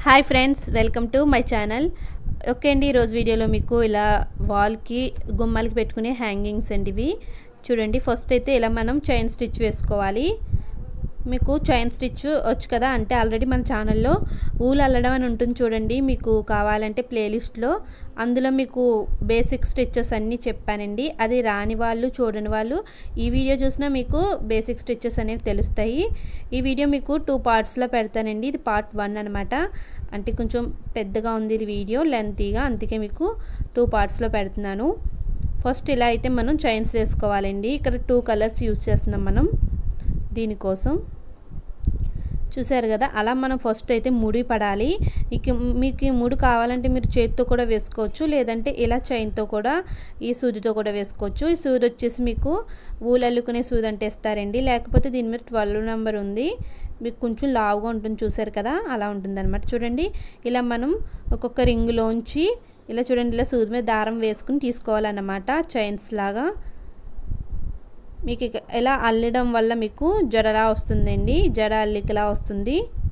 hi friends welcome to my channel okay అండి ఈరోజు వీడియోలో మీకు ఇలా వాల్కి గుమ్మాలకి పెట్టుకునే హ్యాంగింగ్స్ అండి ఇవి చూడండి ఫస్ట్ అయితే ఇలా మనం చైన్ స్టిచ్ వేసుకోవాలి మీకు చైన్ స్టిచ్ వచ్చు కదా అంటే ఆల్రెడీ మన ఛానల్లో ఊలు అల్లడం అని ఉంటుంది చూడండి మీకు కావాలంటే ప్లేలిస్ట్లో అందులో మీకు బేసిక్ స్టిచ్చెస్ అన్నీ చెప్పానండి అది రాని వాళ్ళు చూడని వాళ్ళు ఈ వీడియో చూసినా మీకు బేసిక్ స్టిచ్చెస్ అనేవి తెలుస్తాయి ఈ వీడియో మీకు టూ పార్ట్స్లో పెడతానండి ఇది పార్ట్ వన్ అనమాట అంటే కొంచెం పెద్దగా ఉంది ఇది వీడియో లెంతీగా అందుకే మీకు టూ పార్ట్స్లో పెడుతున్నాను ఫస్ట్ ఇలా అయితే మనం చైన్స్ వేసుకోవాలండి ఇక్కడ టూ కలర్స్ యూస్ చేస్తున్నాం మనం దీనికోసం చూసారు కదా అలా మనం ఫస్ట్ అయితే ముడి పడాలి మీకు మీకు ఈ ముడి కావాలంటే మీరు చేతితో కూడా వేసుకోవచ్చు లేదంటే ఇలా చైన్తో కూడా ఈ సూదితో కూడా వేసుకోవచ్చు ఈ సూది వచ్చేసి మీకు ఊలు అల్లుకునే సూది అంటే ఇస్తారండి లేకపోతే దీని మీద ట్వెల్వ్ నెంబర్ ఉంది మీకు కొంచెం లావుగా ఉంటుంది చూసారు కదా అలా ఉంటుంది అనమాట చూడండి ఇలా మనం ఒక్కొక్క రింగులోంచి ఇలా చూడండి ఇలా సూది మీద దారం వేసుకుని తీసుకోవాలన్నమాట చైన్స్ లాగా మీకు ఇలా అల్లడం వల్ల మీకు జడలా వస్తుందండి జడ అల్లికలా వస్తుంది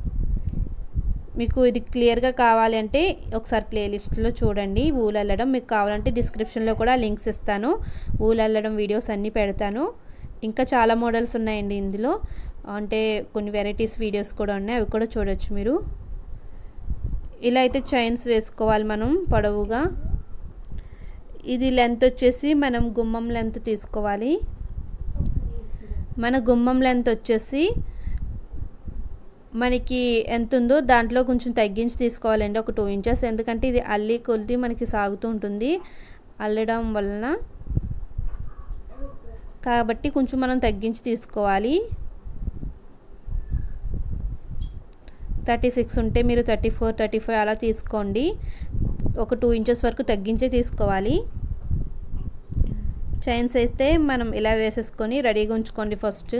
మీకు ఇది క్లియర్గా కావాలి అంటే ఒకసారి ప్లేలిస్ట్లో చూడండి ఊలు అల్లడం మీకు కావాలంటే డిస్క్రిప్షన్లో కూడా లింక్స్ ఇస్తాను ఊలు అల్లడం వీడియోస్ అన్నీ పెడతాను ఇంకా చాలా మోడల్స్ ఉన్నాయండి ఇందులో అంటే కొన్ని వెరైటీస్ వీడియోస్ కూడా ఉన్నాయి అవి కూడా చూడొచ్చు మీరు ఇలా అయితే చైన్స్ వేసుకోవాలి మనం పొడవుగా ఇది లెంత్ వచ్చేసి మనం గుమ్మం లెంత్ తీసుకోవాలి మన గుమ్మం లెంత్ వచ్చేసి మనకి ఎంత ఉందో దాంట్లో కొంచెం తగ్గించి తీసుకోవాలండి ఒక టూ ఇంచెస్ ఎందుకంటే ఇది అల్లి కొలిది మనకి సాగుతూ ఉంటుంది అల్లడం వలన కాబట్టి కొంచెం మనం తగ్గించి తీసుకోవాలి థర్టీ సిక్స్ ఉంటే మీరు థర్టీ ఫోర్ థర్టీ ఫైవ్ అలా తీసుకోండి ఒక టూ ఇంచెస్ వరకు తగ్గించే తీసుకోవాలి చైన్స్ వేస్తే మనం ఇలా వేసేసుకొని రెడీగా ఉంచుకోండి ఫస్ట్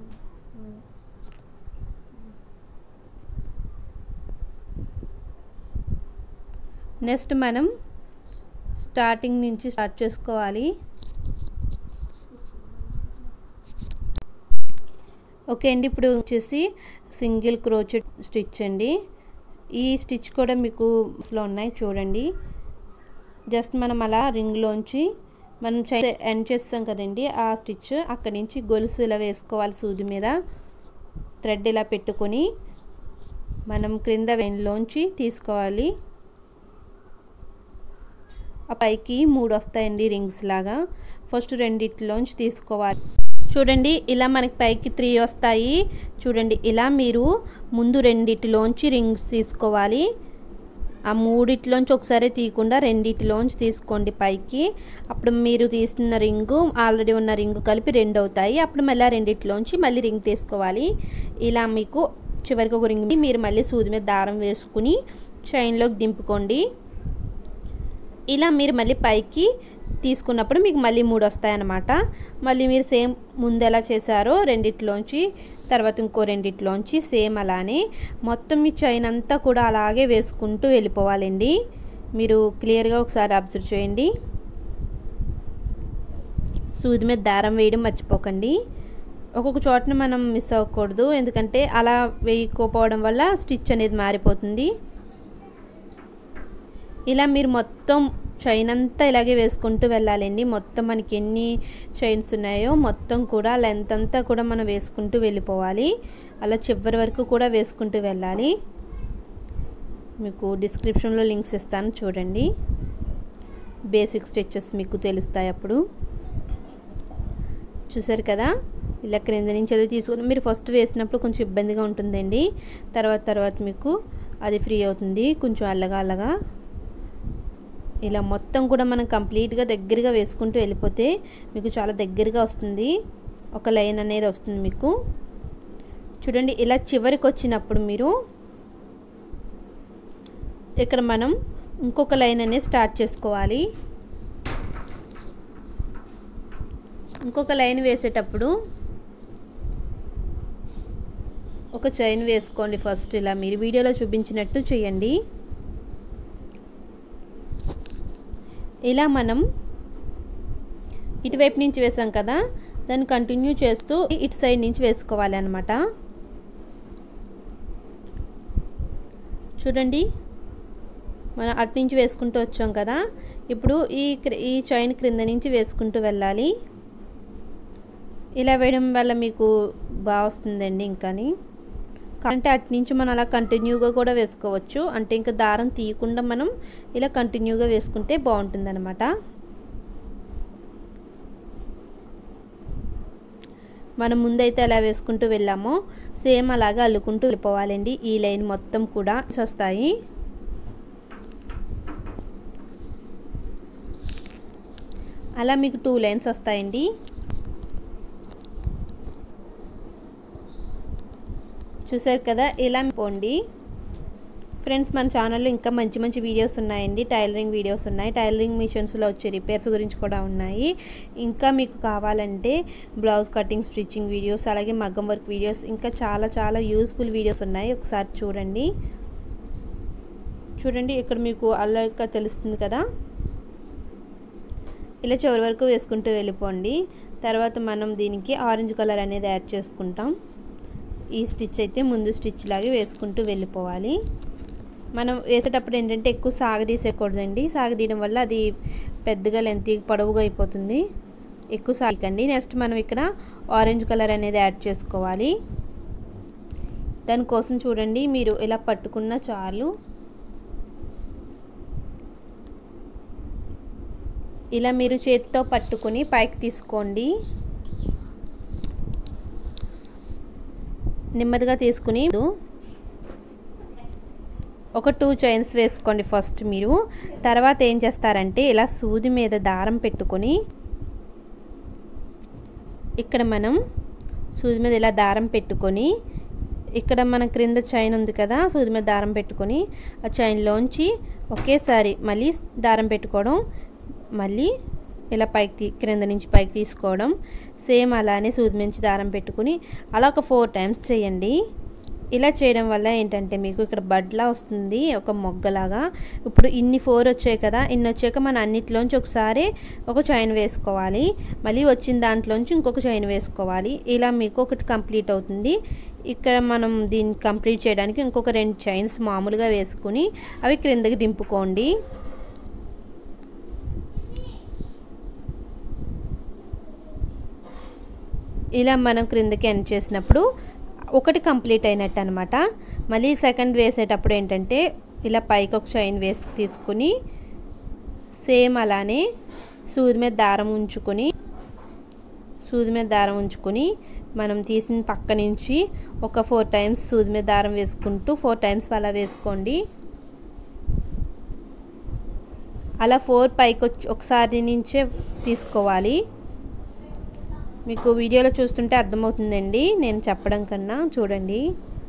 నెక్స్ట్ మనం స్టార్టింగ్ నుంచి స్టార్ట్ చేసుకోవాలి ఓకే అండి ఇప్పుడు వచ్చేసి సింగిల్ క్రోచెట్ స్టిచ్ అండి ఈ స్టిచ్ కూడా మీకు లో ఉన్నాయి చూడండి జస్ట్ మనం అలా రింగ్లోంచి మనం చై ఎండ్ చేస్తాం కదండి ఆ స్టిచ్ అక్కడి నుంచి గొలుసు ఇలా వేసుకోవాలి సూది మీద థ్రెడ్ ఇలా పెట్టుకొని మనం క్రింద వెన్లోంచి తీసుకోవాలి ఆ పైకి మూడు వస్తాయండి రింగ్స్ లాగా ఫస్ట్ రెండిట్లోంచి తీసుకోవాలి చూడండి ఇలా మనకి పైకి త్రీ వస్తాయి చూడండి ఇలా మీరు ముందు రెండిటిలోంచి రింగ్స్ తీసుకోవాలి ఆ మూడిట్లోంచి ఒకసారి తీయకుండా రెండిటిలోంచి తీసుకోండి పైకి అప్పుడు మీరు తీసిన రింగు ఆల్రెడీ ఉన్న రింగు కలిపి రెండు అవుతాయి అప్పుడు మళ్ళీ రెండిట్లోంచి మళ్ళీ రింగ్ తీసుకోవాలి ఇలా మీకు చివరికి ఒక రింగ్ మీరు మళ్ళీ సూది మీద దారం వేసుకుని చైన్లోకి దింపుకోండి ఇలా మీరు మళ్ళీ పైకి తీసుకున్నప్పుడు మీకు మళ్ళీ మూడు వస్తాయన్నమాట మళ్ళీ మీరు సేమ్ ముందు ఎలా చేశారో రెండిట్లోంచి తర్వాత ఇంకో రెండిట్లోంచి సేమ్ అలానే మొత్తం మీ చైన్ అంతా కూడా అలాగే వేసుకుంటూ వెళ్ళిపోవాలండి మీరు క్లియర్గా ఒకసారి అబ్జర్వ్ చేయండి సూది మీద దారం వేయడం మర్చిపోకండి ఒక్కొక్క చోటన మనం మిస్ అవ్వకూడదు ఎందుకంటే అలా వేయకపోవడం వల్ల స్టిచ్ అనేది మారిపోతుంది ఇలా మీరు మొత్తం చైన్ అంతా ఇలాగే వేసుకుంటూ వెళ్ళాలండి మొత్తం మనకి ఎన్ని చైన్స్ ఉన్నాయో మొత్తం కూడా లెంత్ అంతా కూడా మనం వేసుకుంటూ వెళ్ళిపోవాలి అలా చివరి వరకు కూడా వేసుకుంటూ వెళ్ళాలి మీకు డిస్క్రిప్షన్లో లింక్స్ ఇస్తాను చూడండి బేసిక్ స్టిచెస్ మీకు తెలుస్తాయి అప్పుడు చూసారు కదా ఇలా క్రింద నుంచి అది తీసుకుని మీరు ఫస్ట్ వేసినప్పుడు కొంచెం ఇబ్బందిగా ఉంటుందండి తర్వాత తర్వాత మీకు అది ఫ్రీ అవుతుంది కొంచెం అల్లగా అల్లగా ఇలా మొత్తం కూడా మనం కంప్లీట్గా దగ్గరగా వేసుకుంటూ వెళ్ళిపోతే మీకు చాలా దగ్గరగా వస్తుంది ఒక లైన్ అనేది వస్తుంది మీకు చూడండి ఇలా చివరికి వచ్చినప్పుడు మీరు ఇక్కడ మనం ఇంకొక లైన్ అనేది స్టార్ట్ చేసుకోవాలి ఇంకొక లైన్ వేసేటప్పుడు ఒక చైన్ వేసుకోండి ఫస్ట్ ఇలా మీరు వీడియోలో చూపించినట్టు చేయండి ఇలా మనం ఇటువైపు నుంచి వేసాం కదా దాన్ని కంటిన్యూ చేస్తూ ఇటు సైడ్ నుంచి వేసుకోవాలి అనమాట చూడండి మనం అటు నుంచి వేసుకుంటూ వచ్చాం కదా ఇప్పుడు ఈ ఈ చైన్ క్రింద నుంచి వేసుకుంటూ వెళ్ళాలి ఇలా వేయడం వల్ల మీకు బాగా వస్తుందండి ఇంకాని అంటే అటు నుంచి మనం అలా కంటిన్యూగా కూడా వేసుకోవచ్చు అంటే ఇంకా దారం తీయకుండా మనం ఇలా కంటిన్యూగా వేసుకుంటే బాగుంటుంది అనమాట మనం ముందైతే ఎలా వేసుకుంటూ వెళ్ళామో సేమ్ అలాగా అల్లుకుంటూ వెళ్ళిపోవాలండి ఈ లైన్ మొత్తం కూడా వస్తాయి అలా మీకు టూ లైన్స్ వస్తాయండి చూసారు కదా ఇలా పోండి ఫ్రెండ్స్ మన ఛానల్లో ఇంకా మంచి మంచి వీడియోస్ ఉన్నాయండి టైలరింగ్ వీడియోస్ ఉన్నాయి టైలరింగ్ మిషన్స్లో వచ్చే రిపేర్స్ గురించి కూడా ఉన్నాయి ఇంకా మీకు కావాలంటే బ్లౌజ్ కటింగ్ స్టిచ్చింగ్ వీడియోస్ అలాగే మగ్గం వర్క్ వీడియోస్ ఇంకా చాలా చాలా యూస్ఫుల్ వీడియోస్ ఉన్నాయి ఒకసారి చూడండి చూడండి ఇక్కడ మీకు అల్లక తెలుస్తుంది కదా ఇలా చివరి వరకు వేసుకుంటూ వెళ్ళిపోండి తర్వాత మనం దీనికి ఆరెంజ్ కలర్ అనేది యాడ్ చేసుకుంటాం ఈ స్టిచ్ అయితే ముందు స్టిచ్ లాగే వేసుకుంటూ వెళ్ళిపోవాలి మనం వేసేటప్పుడు ఏంటంటే ఎక్కువ సాగదీసేయకూడదండి సాగదీయడం వల్ల అది పెద్దగా లెంత్ పొడవుగా అయిపోతుంది ఎక్కువ సాగకండి నెక్స్ట్ మనం ఇక్కడ ఆరెంజ్ కలర్ అనేది యాడ్ చేసుకోవాలి దానికోసం చూడండి మీరు ఇలా పట్టుకున్న చాలు ఇలా మీరు చేతితో పట్టుకొని పైకి తీసుకోండి నెమ్మదిగా తీసుకుని ఒక టూ చైన్స్ వేసుకోండి ఫస్ట్ మీరు తర్వాత ఏం చేస్తారంటే ఇలా సూది మీద దారం పెట్టుకొని ఇక్కడ మనం సూది మీద ఇలా దారం పెట్టుకొని ఇక్కడ మన క్రింద చైన్ ఉంది కదా సూది మీద దారం పెట్టుకొని ఆ చైన్లోంచి ఒకేసారి మళ్ళీ దారం పెట్టుకోవడం మళ్ళీ ఇలా పైకి తీ క్రింద నుంచి పైకి తీసుకోవడం సేమ్ అలానే సూది నుంచి దారం పెట్టుకుని అలా ఒక ఫోర్ టైమ్స్ చేయండి ఇలా చేయడం వల్ల ఏంటంటే మీకు ఇక్కడ బడ్లా వస్తుంది ఒక మొగ్గలాగా ఇప్పుడు ఇన్ని ఫోర్ వచ్చాయి కదా ఇన్ని వచ్చాక మన అన్నిట్లోంచి ఒకసారి ఒక చైన్ వేసుకోవాలి మళ్ళీ వచ్చిన దాంట్లోంచి ఇంకొక చైన్ వేసుకోవాలి ఇలా మీకు ఒకటి కంప్లీట్ అవుతుంది ఇక్కడ మనం దీన్ని కంప్లీట్ చేయడానికి ఇంకొక రెండు చైన్స్ మామూలుగా వేసుకుని అవి క్రిందకి దింపుకోండి ఇలా మనం క్రిందకి ఎండ్ చేసినప్పుడు ఒకటి కంప్లీట్ అయినట్టు అనమాట మళ్ళీ సెకండ్ వేసేటప్పుడు ఏంటంటే ఇలా పైకి ఒక చైన్ వేసి తీసుకుని సేమ్ అలానే సూది మీద దారం ఉంచుకొని సూది మీద దారం ఉంచుకొని మనం తీసిన పక్క నుంచి ఒక ఫోర్ టైమ్స్ సూది మీద దారం వేసుకుంటూ ఫోర్ టైమ్స్ అలా వేసుకోండి అలా ఫోర్ పైకి వచ్చి ఒకసారి నుంచే తీసుకోవాలి మీకు వీడియోలో చూస్తుంటే అర్థమవుతుందండి నేను చెప్పడం కన్నా చూడండి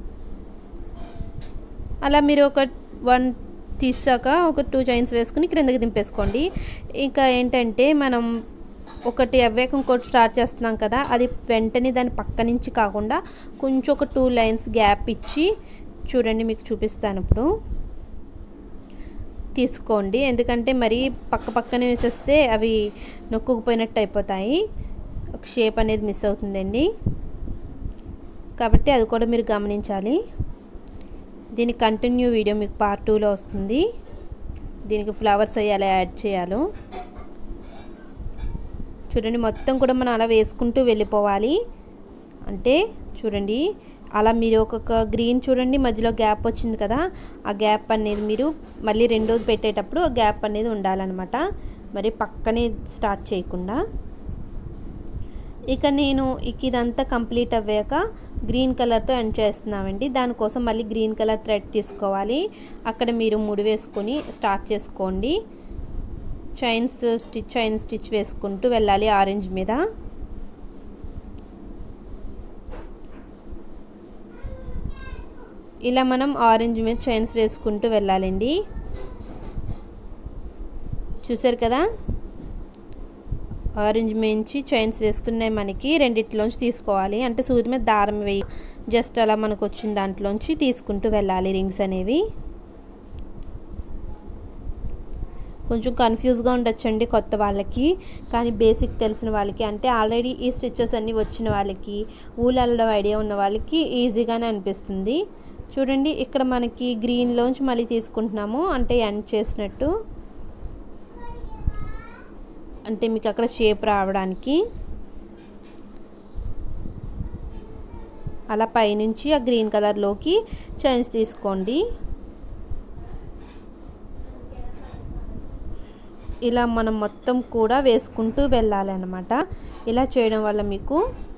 అలా మీరు ఒక వన్ తీసాక ఒక టూ చైన్స్ వేసుకుని క్రిందకి దింపేసుకోండి ఇంకా ఏంటంటే మనం ఒకటి అవ్వేక ఇంకోటి స్టార్ట్ చేస్తున్నాం కదా అది వెంటనే దాని పక్క నుంచి కాకుండా కొంచెం ఒక టూ లైన్స్ గ్యాప్ ఇచ్చి చూడండి మీకు చూపిస్తాను ఇప్పుడు తీసుకోండి ఎందుకంటే మరీ పక్క పక్కనే వేసేస్తే అవి నొక్కుకుపోయినట్టు అయిపోతాయి ఒక షేప్ అనేది మిస్ అవుతుందండి కాబట్టి అది కూడా మీరు గమనించాలి దీని కంటిన్యూ వీడియో మీకు పార్ట్ టూలో వస్తుంది దీనికి ఫ్లవర్స్ అవి ఎలా యాడ్ చేయాలో చూడండి మొత్తం కూడా మనం అలా వేసుకుంటూ వెళ్ళిపోవాలి అంటే చూడండి అలా మీరు ఒక్కొక్క గ్రీన్ చూడండి మధ్యలో గ్యాప్ వచ్చింది కదా ఆ గ్యాప్ అనేది మీరు మళ్ళీ రెండోది పెట్టేటప్పుడు ఆ గ్యాప్ అనేది ఉండాలన్నమాట మరి పక్కనే స్టార్ట్ చేయకుండా ఇక నేను ఇక ఇదంతా కంప్లీట్ అవ్వాక గ్రీన్ కలర్తో ఎండ్ చేస్తున్నామండి దానికోసం మళ్ళీ గ్రీన్ కలర్ థ్రెడ్ తీసుకోవాలి అక్కడ మీరు ముడి వేసుకొని స్టార్ట్ చేసుకోండి చైన్స్ స్టిచ్ చైన్ స్టిచ్ వేసుకుంటూ వెళ్ళాలి ఆరెంజ్ మీద ఇలా మనం ఆరెంజ్ మీద చైన్స్ వేసుకుంటూ వెళ్ళాలండి చూసారు కదా ఆరెంజ్ మించి చైన్స్ వేస్తున్నాయి మనకి రెండిట్లోంచి తీసుకోవాలి అంటే సూది మీద దారం వేయి జస్ట్ అలా మనకు వచ్చిన దాంట్లోంచి తీసుకుంటూ వెళ్ళాలి రింగ్స్ అనేవి కొంచెం కన్ఫ్యూజ్గా ఉండొచ్చండి కొత్త వాళ్ళకి కానీ బేసిక్ తెలిసిన వాళ్ళకి అంటే ఆల్రెడీ ఈ స్టిచెస్ అన్నీ వచ్చిన వాళ్ళకి ఊళ్ళ అల్లడం ఐడియా ఉన్న వాళ్ళకి ఈజీగానే అనిపిస్తుంది చూడండి ఇక్కడ మనకి గ్రీన్లోంచి మళ్ళీ తీసుకుంటున్నాము అంటే ఎండ్ చేసినట్టు అంటే మీకు అక్కడ షేప్ రావడానికి అలా పైనుంచి ఆ గ్రీన్ కలర్లోకి చైన్స్ తీసుకోండి ఇలా మనం మొత్తం కూడా వేసుకుంటూ వెళ్ళాలి అన్నమాట ఇలా చేయడం వల్ల మీకు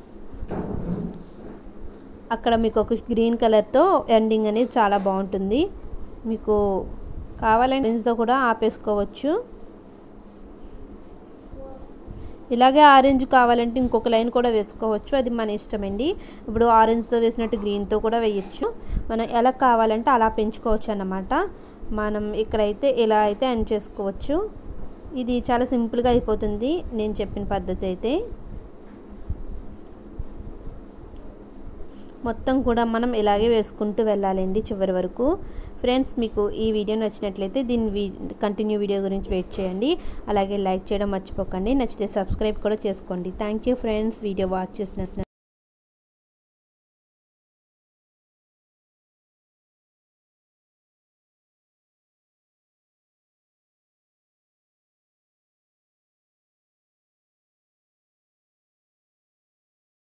అక్కడ మీకు ఒక గ్రీన్ కలర్తో ఎండింగ్ అనేది చాలా బాగుంటుంది మీకు కావాలంటే లెన్స్తో కూడా ఆపేసుకోవచ్చు ఇలాగే ఆరెంజ్ కావాలంటే ఇంకొక లైన్ కూడా వేసుకోవచ్చు అది మన ఇష్టమండి ఇప్పుడు ఆరెంజ్తో వేసినట్టు గ్రీన్తో కూడా వేయచ్చు మనం ఎలా కావాలంటే అలా పెంచుకోవచ్చు అన్నమాట మనం ఇక్కడైతే ఇలా అయితే ఎండ్ చేసుకోవచ్చు ఇది చాలా సింపుల్గా అయిపోతుంది నేను చెప్పిన పద్ధతి అయితే మొత్తం కూడా మనం ఇలాగే వేసుకుంటూ వెళ్ళాలండి చివరి వరకు ఫ్రెండ్స్ మీకు ఈ వీడియో నచ్చినట్లయితే దీని వీ కంటిన్యూ వీడియో గురించి వెయిట్ చేయండి అలాగే లైక్ చేయడం మర్చిపోకండి నచ్చితే సబ్స్క్రైబ్ కూడా చేసుకోండి thank you friends video watch చేసిన